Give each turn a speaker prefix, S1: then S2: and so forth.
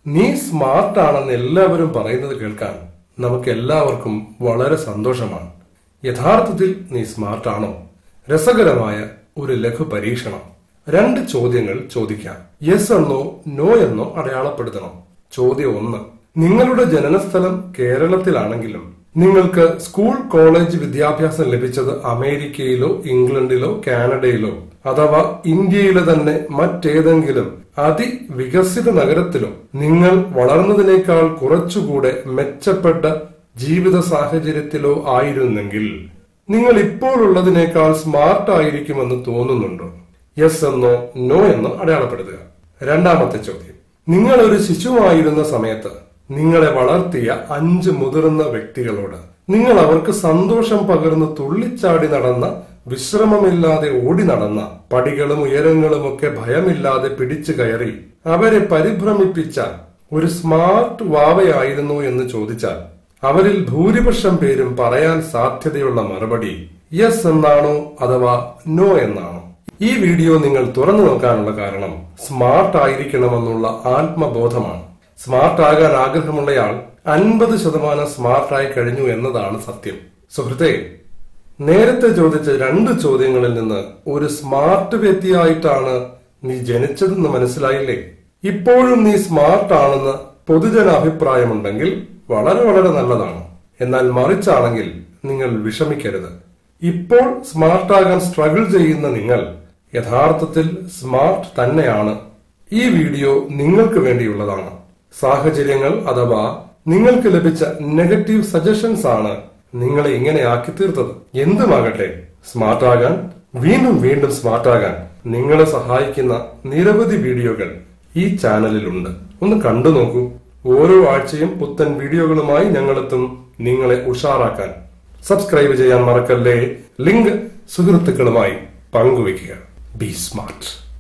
S1: നീ സ്മാർട്ട് ആണെന്ന് എല്ലാവരും പറയുന്നത് കേൾക്കാൻ നമുക്ക് എല്ലാവർക്കും വളരെ സന്തോഷമാണ് യഥാർത്ഥത്തിൽ നീ സ്മാർട്ട് ആണോ രസകരമായ ഒരു ലഘു പരീക്ഷണം രണ്ട് ചോദ്യങ്ങൾ ചോദിക്കാം യെസ് എന്നോ നോ എന്നോ അടയാളപ്പെടുത്തണം ചോദ്യം ഒന്ന് നിങ്ങളുടെ ജനനസ്ഥലം കേരളത്തിലാണെങ്കിലും നിങ്ങൾക്ക് സ്കൂൾ കോളേജ് വിദ്യാഭ്യാസം ലഭിച്ചത് അമേരിക്കയിലോ ഇംഗ്ലണ്ടിലോ കാനഡയിലോ അഥവാ ഇന്ത്യയിലെ തന്നെ മറ്റേതെങ്കിലും അതിവികസിത നഗരത്തിലോ നിങ്ങൾ വളർന്നതിനേക്കാൾ കുറച്ചുകൂടെ മെച്ചപ്പെട്ട ജീവിത സാഹചര്യത്തിലോ ആയിരുന്നെങ്കിൽ നിങ്ങൾ ഇപ്പോൾ ഉള്ളതിനേക്കാൾ സ്മാർട്ട് ആയിരിക്കുമെന്ന് തോന്നുന്നുണ്ടോ യെസ് എന്നോ നോ എന്നോ അടയാളപ്പെടുത്തുക രണ്ടാമത്തെ ചോദ്യം നിങ്ങൾ ഒരു ശിശുവായിരുന്ന സമയത്ത് നിങ്ങളെ വളർത്തിയ അഞ്ച് മുതിർന്ന വ്യക്തികളോട് നിങ്ങൾ അവർക്ക് സന്തോഷം പകർന്ന് തുള്ളിച്ചാടി നടന്ന വിശ്രമമില്ലാതെ ഓടി നടന്ന പടികളും ഉയരങ്ങളും ഒക്കെ ഭയമില്ലാതെ പിടിച്ചു കയറി അവരെ പരിഭ്രമിപ്പിച്ച ഒരു സ്മാർട്ട് വാവയായിരുന്നു എന്ന് ചോദിച്ചാൽ അവരിൽ ഭൂരിപക്ഷം പേരും പറയാൻ സാധ്യതയുള്ള മറുപടി യെസ് എന്നാണോ അഥവാ നോ എന്നാണോ ഈ വീഡിയോ നിങ്ങൾ തുറന്നു നോക്കാനുള്ള കാരണം സ്മാർട്ട് ആയിരിക്കണമെന്നുള്ള ആത്മബോധമാണ് സ്മാർട്ട് ആകാൻ ആഗ്രഹമുള്ളയാൾ അൻപത് ശതമാനം സ്മാർട്ടായി കഴിഞ്ഞു എന്നതാണ് സത്യം സുഹൃത്തെ നേരത്തെ ചോദിച്ച രണ്ട് ചോദ്യങ്ങളിൽ നിന്ന് ഒരു സ്മാർട്ട് വ്യക്തിയായിട്ടാണ് നീ ജനിച്ചതെന്ന് മനസ്സിലായില്ലേ ഇപ്പോഴും നീ സ്മാർട്ട് ആണെന്ന് പൊതുജന അഭിപ്രായമുണ്ടെങ്കിൽ വളരെ വളരെ നല്ലതാണ് എന്നാൽ മറിച്ചാണെങ്കിൽ നിങ്ങൾ വിഷമിക്കരുത് ഇപ്പോൾ സ്മാർട്ടാകാൻ സ്ട്രഗിൾ ചെയ്യുന്ന നിങ്ങൾ യഥാർത്ഥത്തിൽ സ്മാർട്ട് തന്നെയാണ് ഈ വീഡിയോ നിങ്ങൾക്ക് വേണ്ടിയുള്ളതാണ് സാഹചര്യങ്ങൾ അഥവാ നിങ്ങൾക്ക് ലഭിച്ച നെഗറ്റീവ് സജഷൻസ് ആണ് നിങ്ങളെ ഇങ്ങനെ ആക്കി തീർത്തത് എന്തുമാകട്ടെ സ്മാർട്ടാകാൻ വീണ്ടും വീണ്ടും സ്മാർട്ടാകാൻ നിങ്ങളെ സഹായിക്കുന്ന നിരവധി വീഡിയോകൾ ഈ ചാനലിലുണ്ട് ഒന്ന് കണ്ടു നോക്കൂ ഓരോ ആഴ്ചയും പുത്തൻ വീഡിയോകളുമായി ഞങ്ങളെത്തും നിങ്ങളെ ഉഷാറാക്കാൻ സബ്സ്ക്രൈബ് ചെയ്യാൻ മറക്കല്ലേ ലിങ്ക് സുഹൃത്തുക്കളുമായി പങ്കുവയ്ക്കുക ബി സ്മാർട്ട്